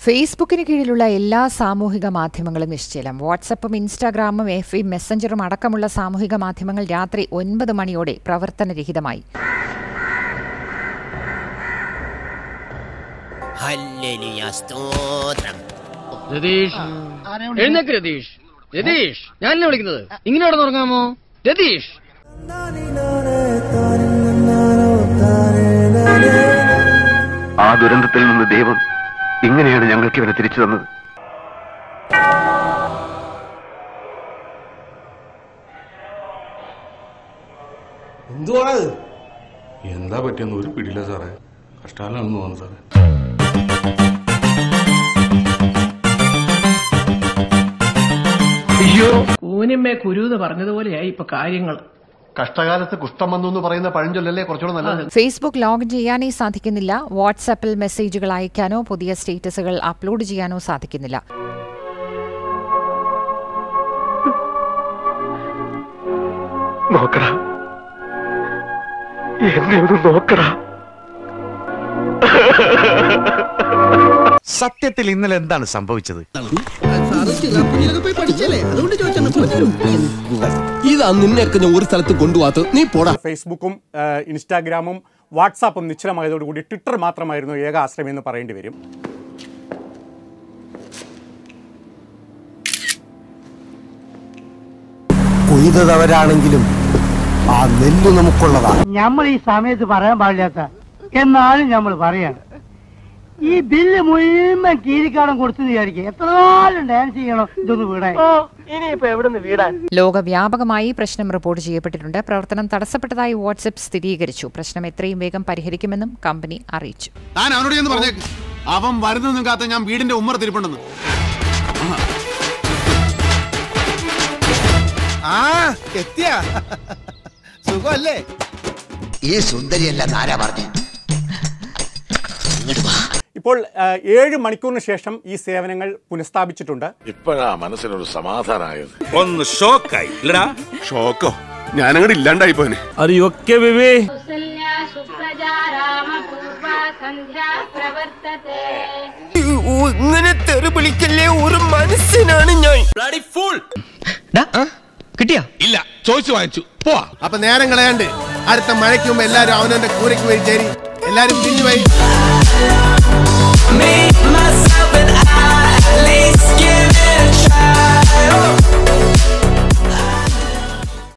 ഫേസ്ബുക്കിന് കീഴിലുള്ള എല്ലാ സാമൂഹിക മാധ്യമങ്ങളും നിശ്ചലം വാട്സപ്പും ഇൻസ്റ്റാഗ്രാമും എഫ് ഇ മെസ്സഞ്ചറും അടക്കമുള്ള സാമൂഹിക മാധ്യമങ്ങൾ രാത്രി ഒൻപത് മണിയോടെ പ്രവർത്തനരഹിതമായി ഹല്ലേലൂയ സ്തോത്രം രതീഷ് എഴുന്നേക്ക് രതീഷ് രതീഷ് ഞാനല്ലേ വിളിക്കുന്നത് ഇങ്ങനെ അവിടെ ഉറങ്ങാമോ രതീഷ് ആ ദുരന്തത്തിൽ നിന്ന് ദൈവം ഇങ്ങനെയാണ് ഞങ്ങൾക്ക് ഇവനെ തിരിച്ചു തന്നത് എന്തുവാണത് എന്താ പറ്റിയെന്ന് ഒരു പിടിയില്ല സാറേ കഷ്ടാലാണെന്ന് തോന്നുന്നു സാറേ കൂനിമ്മേ കുരുന്ന് പറഞ്ഞതുപോലെയായി ഇപ്പൊ കാര്യങ്ങൾ കഷ്ടകാലത്ത് കുഷ്ഠം വന്നു എന്ന് പറയുന്ന പഴഞ്ചൊല്ലല്ലേ കുറച്ചുകൂടെ നല്ലത് ഫേസ്ബുക്ക് ലോഗിൻ ചെയ്യാനേ സാധിക്കുന്നില്ല വാട്സാപ്പിൽ മെസ്സേജുകൾ അയക്കാനോ പുതിയ സ്റ്റേറ്റസുകൾ അപ്ലോഡ് ചെയ്യാനോ സാധിക്കുന്നില്ല നോക്കടാ എന്നെ ഒന്ന് നോക്കടാ സത്യത്തിൽ ഇന്നലെ എന്താണ് സംഭവിച്ചത് ഇതാ നിന്നെയൊക്കെ ഞാൻ ഒരു സ്ഥലത്ത് കൊണ്ടുപോകാത്ത നീ പോടാ ഫേസ്ബുക്കും ആ, ഇൻസ്റ്റാഗ്രാമും വാട്സാപ്പും നിശ്ചലമായതോടുകൂടി ട്വിറ്റർ മാത്രമായിരുന്നു ഏക ആശ്രയം എന്ന് പറയേണ്ടി വരും കൊയ്തവരാണെങ്കിലും ആ നെല്ല് നമുക്കുള്ളതാണ് നമ്മൾ ഈ സമയത്ത് പറയാൻ പാടില്ലാത്ത എന്നാലും നമ്മൾ പറയാണ് ഈ ബില്ല് മുഴുവൻ കീരിക്കാടം കൊടുത്തു വിചാരിക്കുക എത്ര നാളും ഡാൻസ് ചെയ്യണം ഇതൊന്ന് വീടാൻ ഇനിയിപ്പോ എവിടെ നിന്ന് വീടാൻ ലോകവ്യാപകമായി പ്രശ്നം റിപ്പോർട്ട് ചെയ്യപ്പെട്ടിട്ടുണ്ട് പ്രവർത്തനം തടസ്സപ്പെട്ടതായി വാട്സപ്പ് സ്ഥിരീകരിച്ചു പ്രശ്നം എത്രയും വേഗം പരിഹരിക്കുമെന്നും കമ്പനി അറിയിച്ചു താൻ അവനോട് എന്ന് പറഞ്ഞേക്ക് അവൻ വരുന്നതും കാത്ത ഞാൻ വീടിന്റെ ഉമ്മറ തിരിപ്പുണ്ടെന്ന് ആ എത്തിയ സുഖല്ലേ ഈ സുന്ദരിയല്ല ആരാ പറഞ്ഞു ഇപ്പോൾ ആ, ഏഴ് മണിക്കൂറിന് ശേഷം ഈ സേവനങ്ങൾ പുനഃസ്ഥാപിച്ചിട്ടുണ്ട് ഇപ്പോഴാ മനസ്സിനൊരു സമാധാനമായത് ഒന്ന് ഷോക്കായി ഇല്ലടാ ഷോക്കോ ഞാനങ്ങോട്ട് ഇല്ലാണ്ടായി പോനെ कौसल्या सुप्रजा रामपूर्वा सन्ध्या प्रवर्तते ഇങ്ങനെ തെറി വിളിക്കല്ലേ ഒരു മനസ്സിനാണ് ഞാൻ കിട്ടിയാ ഇല്ല ചോദിച്ചു വാങ്ങിച്ചു പോവാ അപ്പൊ നേരം കളയാണ്ട് അടുത്ത മഴയ്ക്ക് മുമ്പ് എല്ലാരും അവനവന്റെ കൂരയ്ക്ക് പോയി ചേരി എല്ലാരും തിരിഞ്ഞു പോയി